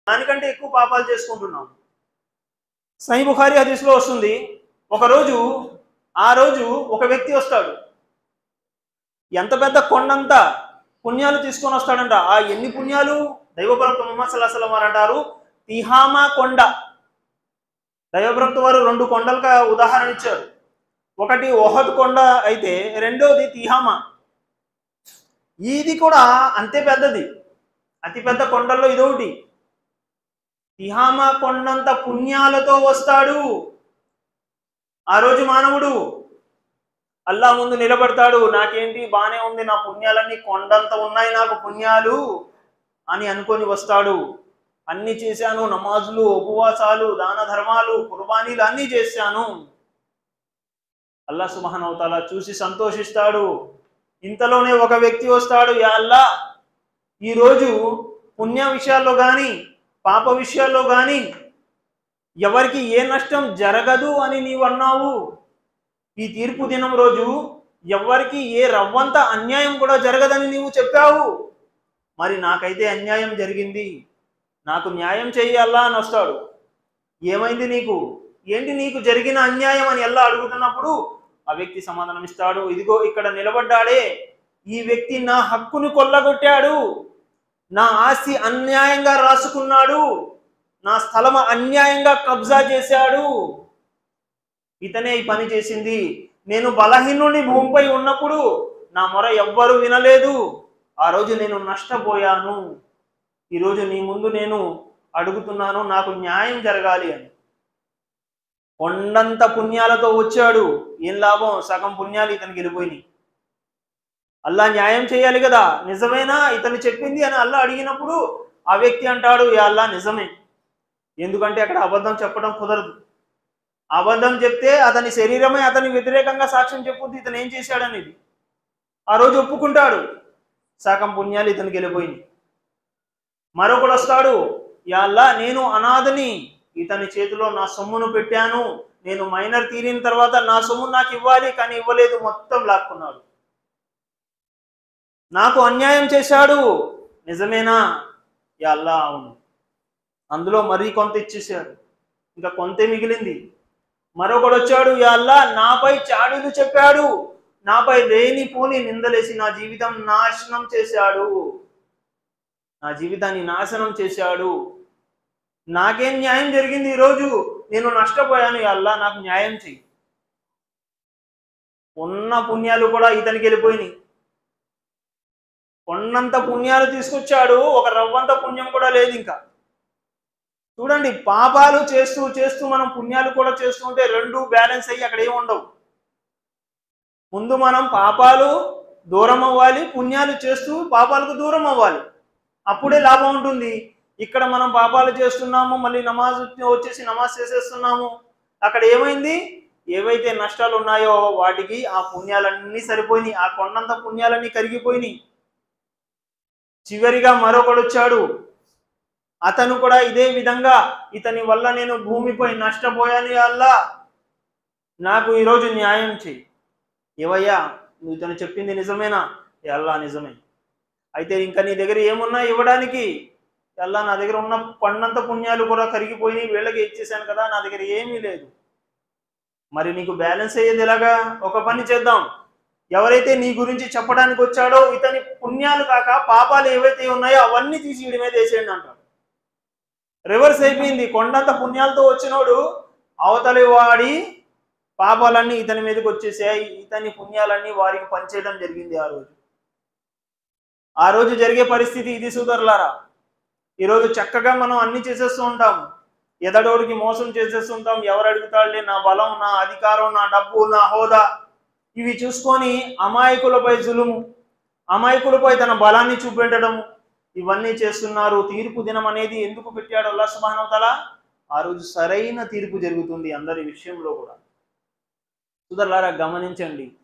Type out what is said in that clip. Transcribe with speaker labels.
Speaker 1: దానికంటే ఎక్కువ పాపాలు చేసుకుంటున్నాం సహీ బుఖారి హదీస్లో వస్తుంది ఒకరోజు ఆ రోజు ఒక వ్యక్తి వస్తాడు ఎంత పెద్ద కొండంత పుణ్యాలు తీసుకొని వస్తాడంట ఆ ఎన్ని పుణ్యాలు దైవప్రవక్త ముహమ్మద్ సల్లాహం వారు అంటారు తిహామా కొండ దైవప్రవక్త వారు రెండు కొండలుగా ఉదాహరణ ఇచ్చారు ఒకటి ఓహద్ కొండ అయితే రెండోది తిహామా ఇది కూడా అంతే పెద్దది అతి పెద్ద కొండల్లో ఇదొకటి తిహామా కొండంత పుణ్యాలతో వస్తాడు ఆ రోజు మానవుడు అల్లా ముందు నిలబడతాడు నాకేంటి బానే ఉంది నా పుణ్యాలన్నీ కొండంత ఉన్నాయి నాకు పుణ్యాలు అని అనుకొని వస్తాడు అన్ని చేశాను నమాజులు ఉపవాసాలు దాన ధర్మాలు కుర్బానీలు అన్నీ చేశాను అల్లా సుమహానవతాల చూసి సంతోషిస్తాడు ఇంతలోనే ఒక వ్యక్తి వస్తాడు యా అల్లా ఈరోజు పుణ్య విషయాల్లో కానీ పాప విషయాల్లో కానీ ఎవరికి ఏ నష్టం జరగదు అని నీవు అన్నావు ఈ తీర్పు దినం రోజు ఎవరికి ఏ రవ్వంత అన్యాయం కూడా జరగదని నీవు చెప్పావు మరి నాకైతే అన్యాయం జరిగింది నాకు న్యాయం చెయ్యాలా అని వస్తాడు ఏమైంది నీకు ఏంటి నీకు జరిగిన అన్యాయం అని ఎలా అడుగుతున్నప్పుడు ఆ వ్యక్తి సమాధానం ఇస్తాడు ఇదిగో ఇక్కడ నిలబడ్డాడే ఈ వ్యక్తి నా హక్కును కొల్లగొట్టాడు నా ఆస్తి అన్యాయంగా రాసుకున్నాడు నా స్థలం అన్యాయంగా కబ్జా చేశాడు ఇతనే ఈ పని చేసింది నేను బలహీనుని భూమిపై ఉన్నప్పుడు నా మొర ఎవ్వరు వినలేదు ఆ రోజు నేను నష్టపోయాను ఈరోజు నీ ముందు నేను అడుగుతున్నాను నాకు న్యాయం జరగాలి అని కొండంత పుణ్యాలతో వచ్చాడు ఏం లాభం సగం పుణ్యాలు ఇతనికి వెళ్ళిపోయినాయి అల్లా న్యాయం చేయాలి కదా నిజమేనా ఇతను చెప్పింది అని అల్లా అడిగినప్పుడు ఆ వ్యక్తి అంటాడు "యా అల్లా నిజమే ఎందుకంటే అక్కడ అబద్ధం చెప్పడం కుదరదు అబద్ధం చెప్తే అతని శరీరమే అతని వ్యతిరేకంగా సాక్ష్యం చెప్పుద్ది ఇతను ఏం చేశాడనేది ఆ రోజు ఒప్పుకుంటాడు సగం పుణ్యాలు ఇతనికి వెళ్ళిపోయింది మరొకడు వస్తాడు యాల్లా నేను అనాథని ఇతని చేతిలో నా సొమ్మును పెట్టాను నేను మైనర్ తీరిన తర్వాత నా సొమ్ము నాకు ఇవ్వాలి కానీ ఇవ్వలేదు మొత్తం లాక్కున్నాడు నాకు అన్యాయం చేశాడు నిజమేనా యాల్లా అవును అందులో మరీ కొంత ఇచ్చేసాడు ఇంకా కొంతే మిగిలింది మరొకడు వచ్చాడు యాల్లా నాపై చాడులు చెప్పాడు నాపై లేని పోని నిందలేసి నా జీవితం నాశనం చేశాడు నా జీవితాన్ని నాశనం చేశాడు నాకేం న్యాయం జరిగింది ఈరోజు నేను నష్టపోయాను అల్లా నాకు న్యాయం చెయ్యి ఉన్న పుణ్యాలు కూడా ఇతనికి వెళ్ళిపోయినాయి కొన్నంత పుణ్యాలు తీసుకొచ్చాడు ఒక రవ్వంత పుణ్యం కూడా లేదు ఇంకా చూడండి పాపాలు చేస్తూ చేస్తూ మనం పుణ్యాలు కూడా చేస్తూ ఉంటే రెండు బ్యాలెన్స్ అయ్యి అక్కడ ఏమి ఉండవు ముందు మనం పాపాలు దూరం అవ్వాలి పుణ్యాలు చేస్తూ పాపాలకు దూరం అవ్వాలి అప్పుడే లాభం ఉంటుంది ఇక్కడ మనం పాపాలు చేస్తున్నాము మళ్ళీ నమాజ్ వచ్చేసి నమాజ్ చేసేస్తున్నాము అక్కడ ఏమైంది ఏవైతే నష్టాలు ఉన్నాయో వాటికి ఆ పుణ్యాలన్నీ సరిపోయినాయి ఆ కొండంత పుణ్యాలన్నీ కరిగిపోయినాయి చివరిగా మరొకడు వచ్చాడు అతను కూడా ఇదే విధంగా ఇతని వల్ల నేను భూమిపై నష్టపోయాను అల్లా నాకు ఈరోజు న్యాయం చెయ్యి ఏవయ్యా నువ్వు ఇతను చెప్పింది నిజమేనా "ఏ అల్లా నిజమే అయితే ఇంకా నీ దగ్గర ఏమున్నా ఇవ్వడానికి అల్లా నా దగ్గర ఉన్న పన్నంత పుణ్యాలు కూడా కరిగిపోయినాయి వీళ్ళకి ఇచ్చేసాను కదా నా దగ్గర ఏమీ లేదు మరి నీకు బ్యాలెన్స్ అయ్యేది ఎలాగా ఒక పని చేద్దాం ఎవరైతే నీ గురించి చెప్పడానికి వచ్చాడో ఇతని పుణ్యాలు కాక పాపాలు ఏవైతే ఉన్నాయో అవన్నీ తీసి వీడి మీద వేసేయండి అంటాడు రివర్స్ అయిపోయింది కొండంత పుణ్యాలతో వచ్చినోడు అవతలి వాడి పాపాలన్నీ ఇతని మీదకి వచ్చేసాయి ఇతని పుణ్యాలన్నీ వారికి పంచేయడం జరిగింది ఆ రోజు ఆ రోజు జరిగే పరిస్థితి ఇది సోదరులారా ఈరోజు చక్కగా మనం అన్ని చేసేస్తూ ఉంటాం ఎదడోడికి మోసం చేసేస్తుంటాం ఎవరు అడుగుతాడులే నా బలం నా అధికారం నా డబ్బు నా హోదా ఇవి చూసుకొని అమాయకులపై జులుము అమాయకులపై తన బలాన్ని చూపెట్టడం ఇవన్నీ చేస్తున్నారు తీర్పు దినం అనేది ఎందుకు పెట్టాడు అల్లా సుబానవతల ఆ రోజు సరైన తీర్పు జరుగుతుంది అందరి విషయంలో కూడా సుదర్లారా గమనించండి